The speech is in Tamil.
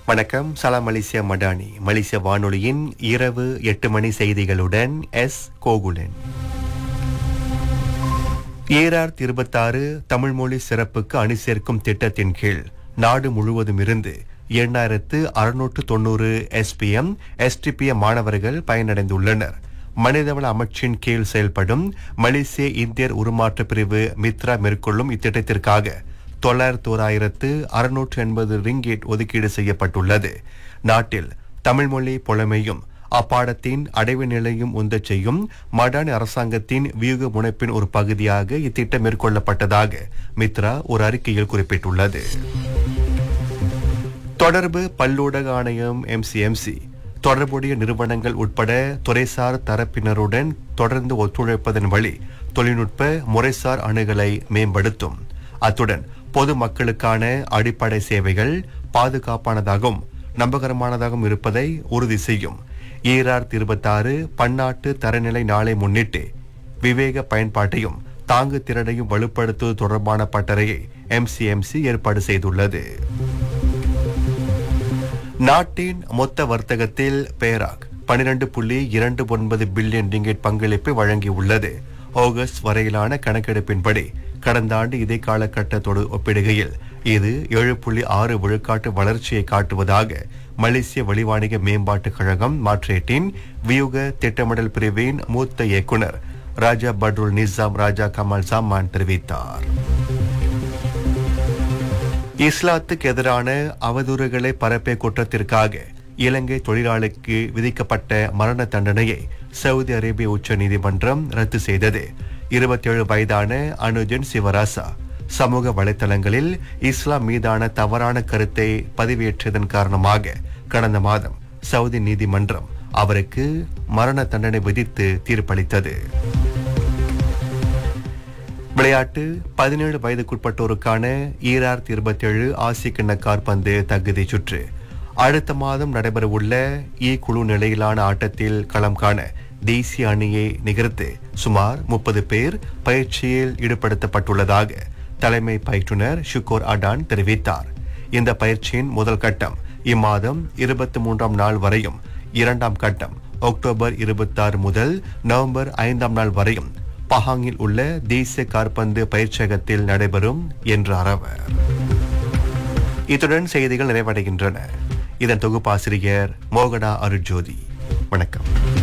வணக்கம் சலாம் மலேசியா மடானி மலேசிய வானொலியின் இரவு எட்டு மணி செய்திகளுடன் எஸ் கோகுலன் ஏஆர் இருபத்தாறு தமிழ் மொழி சிறப்புக்கு அணி சேர்க்கும் திட்டத்தின் கீழ் நாடு முழுவதும் இருந்து எண்ணாயிரத்து அறுநூற்று தொண்ணூறு எஸ்பிஎம் எஸ்டிபிஎம் மாணவர்கள் பயனடைந்துள்ளனர் மனிதவள அமைச்சின் கீழ் செயல்படும் மலேசிய இந்தியர் உருமாற்ற பிரிவு மித்ரா மேற்கொள்ளும் இத்திட்டத்திற்காக தொள்ளாயிரத்து ஓராயிரத்து அறுநூற்று எண்பது ரிங்கேட் ஒதுக்கீடு செய்யப்பட்டுள்ளது நாட்டில் தமிழ் மொழி புலமையும் அப்பாடத்தின் அடைவு நிலையும் உந்தச் செய்யும் மடானி அரசாங்கத்தின் வியூக முனைப்பின் ஒரு பகுதியாக இத்திட்டம் மேற்கொள்ளப்பட்டதாக மித்ரா ஒரு அறிக்கையில் குறிப்பிட்டுள்ளது தொடர்பு பல்லூடக ஆணையம் எம்சிஎம்சி தொடர்புடைய நிறுவனங்கள் உட்பட துறைசார் தரப்பினருடன் தொடர்ந்து ஒத்துழைப்பதன் வழி தொழில்நுட்ப முறைசார் அணுகலை மேம்படுத்தும் அத்துடன் பொது மக்களுக்கான அடிப்படை சேவைகள் பாதுகாப்பானதாகவும் நம்பகரமானதாகவும் இருப்பதை உறுதி செய்யும் ஈரார் இருபத்தாறு பன்னாட்டு தரநிலை நாளை முன்னிட்டு விவேக பயன்பாட்டையும் தாங்கு திறனையும் வலுப்படுத்துவது தொடர்பான பட்டறையை எம்சிஎம்சி ஏற்பாடு செய்துள்ளது நாட்டின் மொத்த வர்த்தகத்தில் பேராக் பனிரெண்டு புள்ளி இரண்டு ஒன்பது பில்லியன் ரிங்கெட் பங்களிப்பை வழங்கியுள்ளது ஆகஸ்ட் வரையிலான கணக்கெடுப்பின்படி கடந்த ஆண்டு இதே காலகட்டத்தோடு ஒப்பிடுகையில் இது ஏழு புள்ளி ஆறு விழுக்காட்டு வளர்ச்சியை காட்டுவதாக மலேசிய வெளிவாணிக மேம்பாட்டுக் கழகம் மாற்றேட்டின் வியூக திட்டமிடல் பிரிவின் மூத்த இயக்குனர் ராஜா பட்ருல் நிசாம் ராஜா கமல் சாமான் தெரிவித்தார் இஸ்லாத்துக்கு எதிரான அவதூறுகளை பரப்பிய குற்றத்திற்காக இலங்கை தொழிலாளிக்கு விதிக்கப்பட்ட மரண தண்டனையை சவுதி அரேபிய உச்ச நீதிமன்றம் ரத்து செய்தது இருபத்தி ஏழு வயதான அனுஜன் சிவராசா சமூக வலைத்தளங்களில் இஸ்லாம் மீதான தவறான கருத்தை பதிவேற்றியதன் காரணமாக கடந்த மாதம் சவுதி நீதிமன்றம் அவருக்கு மரண தண்டனை விதித்து தீர்ப்பளித்தது விளையாட்டு பதினேழு வயதுக்குட்பட்டோருக்கான ஈரார் இருபத்தி ஏழு ஆசிய கிண்ண காற்பந்து தகுதி சுற்று அடுத்த மாதம் நடைபெறவுள்ள இ குழு நிலையிலான ஆட்டத்தில் களம் காண தேசிய அணியை நிகழ்த்து சுமார் முப்பது பேர் பயிற்சியில் ஈடுபடுத்தப்பட்டுள்ளதாக தலைமை பயிற்றுனர் ஷுகோர் அடான் தெரிவித்தார் இந்த பயிற்சியின் முதல் கட்டம் இம்மாதம் இருபத்தி மூன்றாம் நாள் வரையும் இரண்டாம் கட்டம் அக்டோபர் இருபத்தாறு முதல் நவம்பர் ஐந்தாம் நாள் வரையும் பஹாங்கில் உள்ள தேசிய காற்பந்து பயிற்சியகத்தில் நடைபெறும் என்றார் அவர் இத்துடன் செய்திகள் நிறைவடைகின்றன இதன் தொகுப்பாசிரியர் மோகனா அருஜோதி வணக்கம்